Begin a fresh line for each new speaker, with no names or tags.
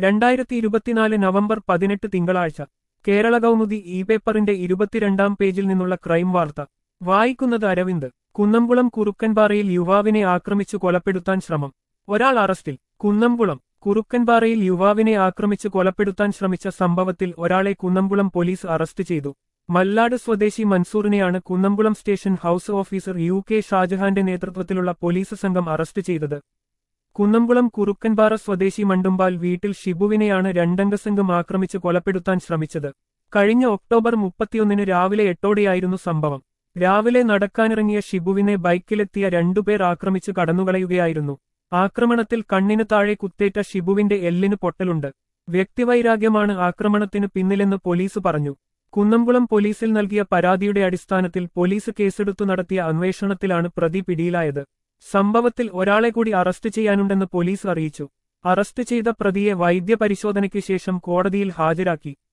രണ്ടായിരത്തി ഇരുപത്തിനാല് നവംബർ പതിനെട്ട് തിങ്കളാഴ്ച കേരള കൗമുദി ഇ പേപ്പറിന്റെ ഇരുപത്തിരണ്ടാം പേജിൽ നിന്നുള്ള ക്രൈം വാർത്ത വായിക്കുന്നത് അരവിന്ദ് കുന്നംകുളം കുറുക്കൻപാറയിൽ യുവാവിനെ ആക്രമിച്ചു കൊലപ്പെടുത്താൻ ശ്രമം ഒരാൾ അറസ്റ്റിൽ കുന്നംകുളം കുറുക്കൻപാറയിൽ യുവാവിനെ ആക്രമിച്ച് കൊലപ്പെടുത്താൻ ശ്രമിച്ച സംഭവത്തിൽ ഒരാളെ കുന്നംകുളം പോലീസ് അറസ്റ്റ് ചെയ്തു മല്ലാട് സ്വദേശി മൻസൂറിനെയാണ് Kunnamkulam station house officer U K ഷാജഹാന്റെ നേതൃത്വത്തിലുള്ള പോലീസ് സംഘം അറസ്റ്റ് ചെയ്തത് കുന്നംകുളം കുറുക്കൻപാറ സ്വദേശി മണ്ടുമ്പാൽ വീട്ടിൽ ഷിബുവിനെയാണ് രണ്ടംഗ സംഘം ആക്രമിച്ച് കൊലപ്പെടുത്താൻ ശ്രമിച്ചത് കഴിഞ്ഞ ഒക്ടോബർ മുപ്പത്തിയൊന്നിന് രാവിലെ എട്ടോടെയായിരുന്നു സംഭവം രാവിലെ നടക്കാനിറങ്ങിയ ഷിബുവിനെ ബൈക്കിലെത്തിയ രണ്ടുപേർ ആക്രമിച്ച് കടന്നുകളയുകയായിരുന്നു ആക്രമണത്തിൽ കണ്ണിന് താഴെ കുത്തേറ്റ ഷിബുവിന്റെ എല്ലിന് പൊട്ടലുണ്ട് വ്യക്തിവൈരാഗ്യമാണ് ആക്രമണത്തിന് പിന്നിലെന്ന് പോലീസ് പറഞ്ഞു കുന്നംകുളം പോലീസിൽ നൽകിയ പരാതിയുടെ അടിസ്ഥാനത്തിൽ പോലീസ് കേസെടുത്തു നടത്തിയ അന്വേഷണത്തിലാണ് പ്രതി പിടിയിലായത് സംഭവത്തിൽ ഒരാളെ കൂടി അറസ്റ്റ് ചെയ്യാനുണ്ടെന്ന് പോലീസ് അറിയിച്ചു അറസ്റ്റ് ചെയ്ത പ്രതിയെ വൈദ്യപരിശോധനയ്ക്ക് ശേഷം കോടതിയിൽ ഹാജരാക്കി